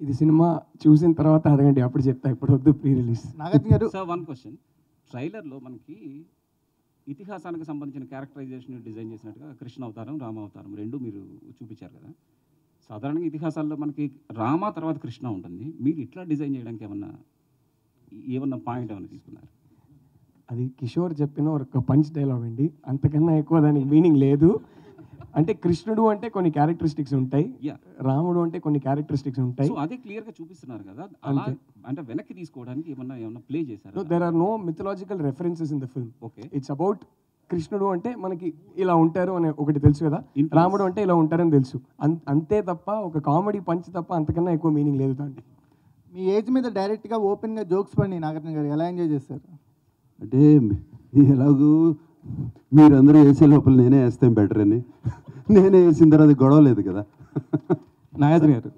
ఇది సినిమా చూసిన తర్వాత అడగండి అప్పుడు చెప్తా ఇప్పుడు వద్దు ప్రీ రిలీజ్ నాగార్జున గారు సార్ వన్ క్వశ్చన్ ట్రైలర్లో మనకి ఇతిహాసానికి సంబంధించిన క్యారెక్టరైజేషన్ డిజైన్ చేసినట్టుగా కృష్ణ అవతారం రామ అవతారం రెండు మీరు చూపించారు కదా సాధారణంగా ఇతిహాసాల్లో మనకి రామ తర్వాత కృష్ణ ఉంటుంది మీరు ఇట్లా డిజైన్ చేయడానికి ఏమన్నా ఏమన్నా పాయింట్ ఏమన్నా తీసుకున్నారు అది కిషోర్ చెప్పిన ఒక పంచ్ డైలాగ్ అండి అంతకన్నా ఎక్కువ దానికి మీనింగ్ లేదు అంటే కృష్ణుడు అంటే కొన్ని క్యారెక్టరిస్టిక్స్ ఉంటాయి యా రాముడు అంటే కొన్ని క్యారెక్టరిస్టిక్స్ ఉంటాయి సో అదే క్లియర్ గా చూపిస్తున్నారు కదా అలా అంతే. అంటే వెనక్కి తీసుకోవడానికి ఏమన్నా ఏమన్నా ప్లే చేశారు there are no mythological references in the film okay it's about కృష్ణుడు అంటే మనకి ఇలా ఉంటారు అనే ఒకటి తెలుసు కదా Influence. రాముడు అంటే ఇలా ఉంటారని తెలుసు అన్- అంతే తప్ప ఒక కామెడీ పంచ్ తప్ప అంతకన్నా ఎక్కువ మీనింగ్ లేదు దాంట్లో మీ ఏజ్ మీద డైరెక్ట్గా ఓపెన్గా జోక్స్ పడి నాగార్జున గారు ఎలా ఎంజాయ్ చేస్తారు అంటే ఎలాగూ మీరందరూ వేసే లోపల నేనే వేస్తాం బెటర్ అని నేనే వేసిన తర్వాత గొడవ లేదు కదా నాగార్జున గారు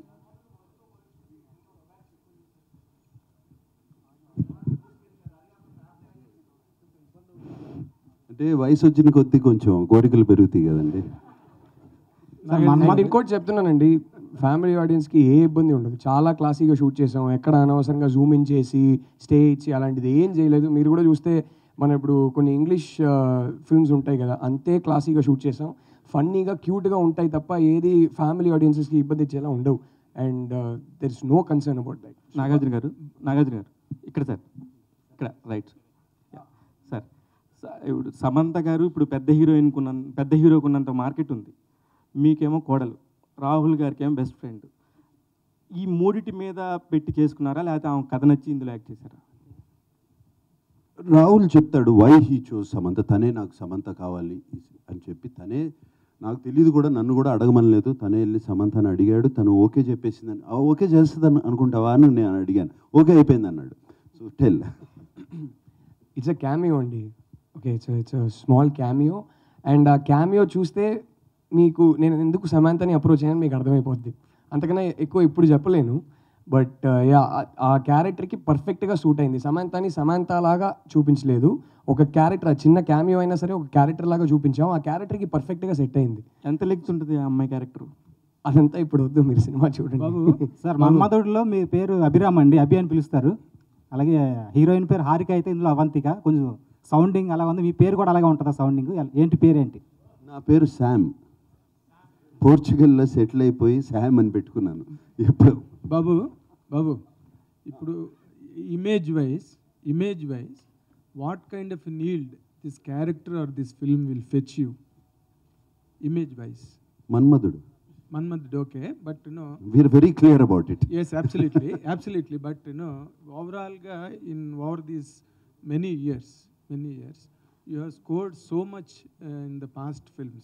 అంటే వయసు వచ్చిన కొద్దీ కొంచెం కోరికలు పెరుగుతాయి కదండి అండ్ ఇంకోటి చెప్తున్నానండి ఫ్యామిలీ ఆడియన్స్కి ఏ ఇబ్బంది ఉండదు చాలా క్లాసీగా షూట్ చేసాం ఎక్కడ అనవసరంగా జూమ్ ఇన్ చేసి స్టే ఇచ్చి అలాంటిది ఏం చేయలేదు మీరు కూడా చూస్తే మన ఇప్పుడు కొన్ని ఇంగ్లీష్ ఫిల్మ్స్ ఉంటాయి కదా అంతే క్లాసీగా షూట్ చేసాం ఫన్నీగా క్యూట్గా ఉంటాయి తప్ప ఏది ఫ్యామిలీ ఆడియన్సెస్కి ఇబ్బంది ఇచ్చేలా ఉండవు and there is no concern about that Nagarjuna garu Nagarjuna గారు ఇక్కడ సార్ ఇక్కడ రైట్ సార్ స- ఇప్పుడు సమంత గారు ఇప్పుడు పెద్ద హీరోయిన్కి ఉన్న పెద్ద హీరోకి ఉన్నంత మార్కెట్ ఉంది మీకేమో కోడలు రాహుల్ గారికి ఏమో బెస్ట్ ఫ్రెండ్ ఈ మూడిటి మీద పెట్టి చేసుకున్నారా లేకపోతే ఆమె కథ నచ్చి ఇందులో యాక్ట్ చేశారా రాహుల్ చెప్తాడు వై హీ చోజ్ సమంత తనే నాకు సమంత కావాలి అని చెప్పి తనే నాకు తెలియదు కూడా నన్ను కూడా అడగమనలేదు తనే వెళ్ళి సమంతని అడిగాడు తను ఓకే చెప్పేసిందని "ఆ, ఓకే చేస్తుందని అనుకుంటావా అని నేను అడిగాను ఓకే అయిపోయింది అన్నాడు so tell it's a cameo అండి okay it's it's small cameo and ఆ క్యామియో చూస్తే మీకు నేను ఎందుకు సమాంతని అప్రోచ్ అయ్యాను మీకు అర్థమైపోద్ది అంతకన్నా ఎక్కువ ఇప్పుడు చెప్పలేను బట్ యా ఆ క్యారెక్టర్కి పర్ఫెక్ట్గా సూట్ అయింది సమాంతాని సమాంత లాగా చూపించలేదు ఒక క్యారెక్టర్ ఆ చిన్న క్యామియో అయినా సరే ఒక క్యారెక్టర్ లాగా చూపించాం ఆ క్యారెక్టర్కి పర్ఫెక్ట్గా సెట్ అయింది ఎంత లెగ్స్ ఉంటుంది ఆ అమ్మాయి క్యారెక్టర్ అదంతా ఇప్పుడు వద్దు మీరు సినిమా చూడండి బాబు సార్ మన్మధుడిలో మీ పేరు అభిరామ్ అండి అభి అని పిలుస్తారు అలాగే హీరోయిన్ పేరు హారిక అయితే ఇందులో అవంతిక కొంచెం సౌండింగ్ అలా ఉంది మీ పేరు కూడా అలాగే ఉంటుందా సౌండింగ్ ఏంటి పేరు ఏంటి నా పేరు శామ్ పోర్చుగల్లో సెటిల్ అయిపోయి శామ్ అని పెట్టుకున్నాను ఎప్పుడు బాబు బాబు ఇప్పుడు image wise image wise what kind of నీల్డ్ this character or this film will fetch you image wise Manmadhudu Manmath okay but no we are very clear about it yes absolutely absolutely but no ఓవరాల్గా in over these many years many years you have scored so much in the past films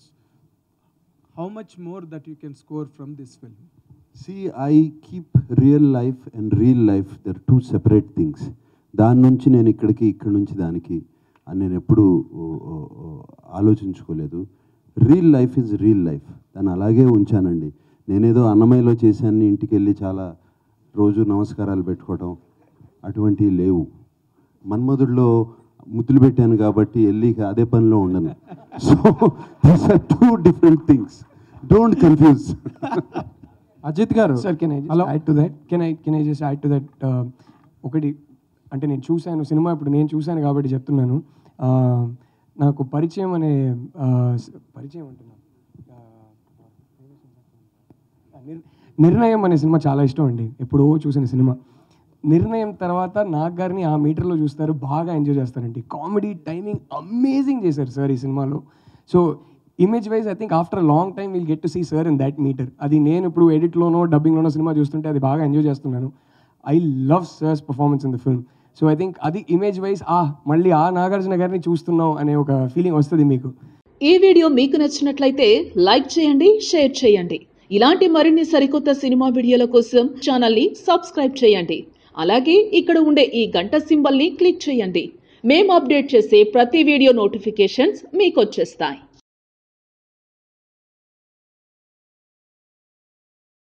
how much more that you can score from this film see I keep real life and reel life they're two separate things దాని నుంచి నేను ఇక్కడికి ఇక్కడ నుంచి దానికి అని నేను ఎప్పుడూ ఓ, ఓ, ఓ, ఆలోచించుకోలేదు real life is real life దాన్ని అలాగే ఉంచానండి నేనేదో అన్నమయ్యలో చేశాను ఇంటికి వెళ్ళి చాలా రోజు నమస్కారాలు పెట్టుకోవటం అటువంటివి లేవు మన్మధుడిలో ముద్దులు పెట్టాను కాబట్టి వెళ్ళి అదే పనిలో ఉండను so these are two different things don't confuse Ajith garu sir can I hello add to that can I can I just add to that ఒకటి అంటే నేను చూశాను సినిమా ఇప్పుడు నేను చూశాను కాబట్టి చెప్తున్నాను Uh, నాకు పరిచయం అనే uh, స- పరిచయం అంటున్నాను Uh, నిర్- నిర్ణయం అనే సినిమా చాలా ఇష్టం అండి ఎప్పుడో చూసిన సినిమా నిర్ణయం తర్వాత నాగ్ గారిని ఆ మీటర్లో చూస్తారు బాగా ఎంజాయ్ చేస్తారండి కామెడీ టైమింగ్ అమేజింగ్ చేశారు సార్ ఈ సినిమాలో so image wise I think after long time will get to see sir in that meter అది నేను ఇప్పుడు ఎడిట్లోనో డబ్బింగ్లోనో సినిమా చూస్తుంటే అది బాగా ఎంజాయ్ చేస్తున్నాను I love sir's performance in the film so I think అది ఇమేజ్ వైజ్ ఆ మళ్ళీ ఆ నాగార్జున గారిని చూస్తున్నాం అనే ఒక ఫీలింగ్ వస్తుంది మీకు ఈ వీడియో మీకు నచ్చినట్లయితే లైక్ చేయండి షేర్ చేయండి ఇలాంటి మరిన్ని సరికొత్త సినిమా వీడియోల కోసం ఛానల్ని సబ్స్క్రైబ్ చేయండి అలాగే ఇక్కడ ఉండే ఈ గంట సింబల్ని క్లిక్ చేయండి మేము అప్డేట్ చేసే ప్రతి వీడియో నోటిఫికేషన్స్ మీకు వచ్చేస్తాయి